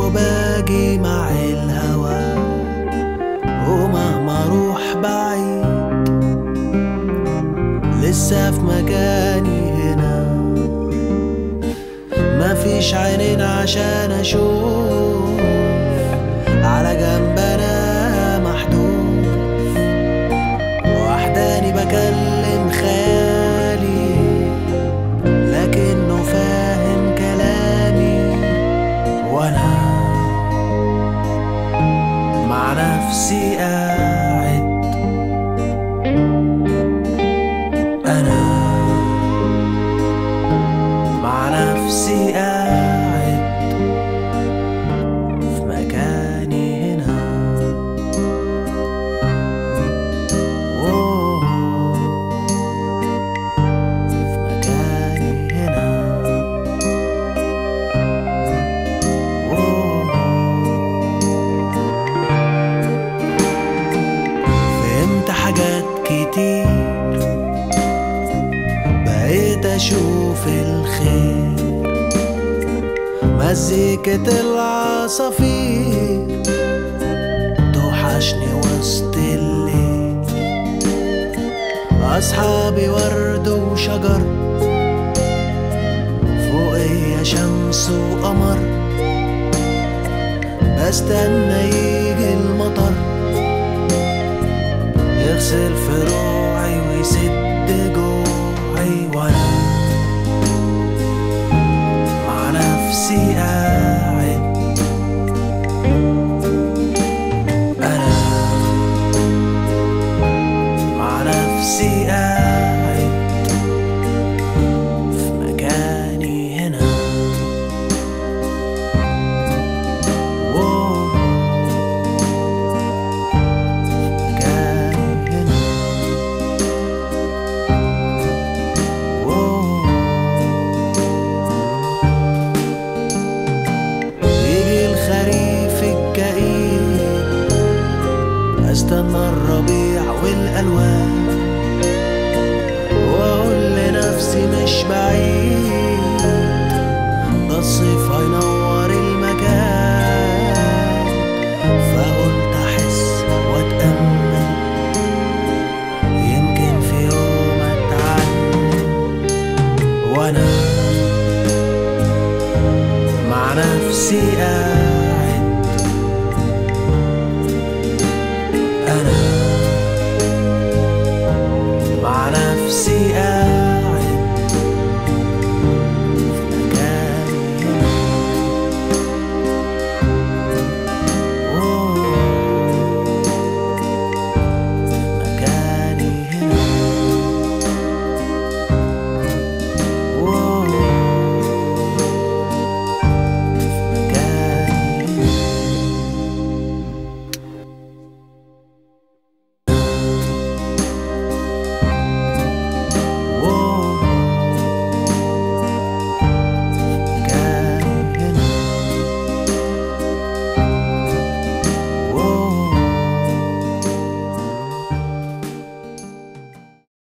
وباجي مع الهوى ومهما اروح بعيد لسه في مكاني هنا مفيش عينين عشان اشوف على جنب انا محدود وحداني بكلم خيالي لكنه فاهم كلامي وانا مع نفسي قاعد انا مع نفسي قاعد في مكاني هنا أوه، في مكاني هنا أوه. فهمت حاجات كتير بقيت اشوف الخير مزيكة العصافير توحشني وسط الليل أصحابي ورد وشجر فوقيا شمس وقمر بستنى يجي المطر يغسل فروعي ويسد جوعي وانا مع نفسي قاعد انا مع نفسي قاعد في مكاني هنا واو مكاني هنا واو يجي الخريف الكئيب استنى الربيع والالوان واقول لنفسي مش بعيد ده الصيف هينور المكان فقلت احس واتامل يمكن في يوم اتعلم وانا مع نفسي قاعد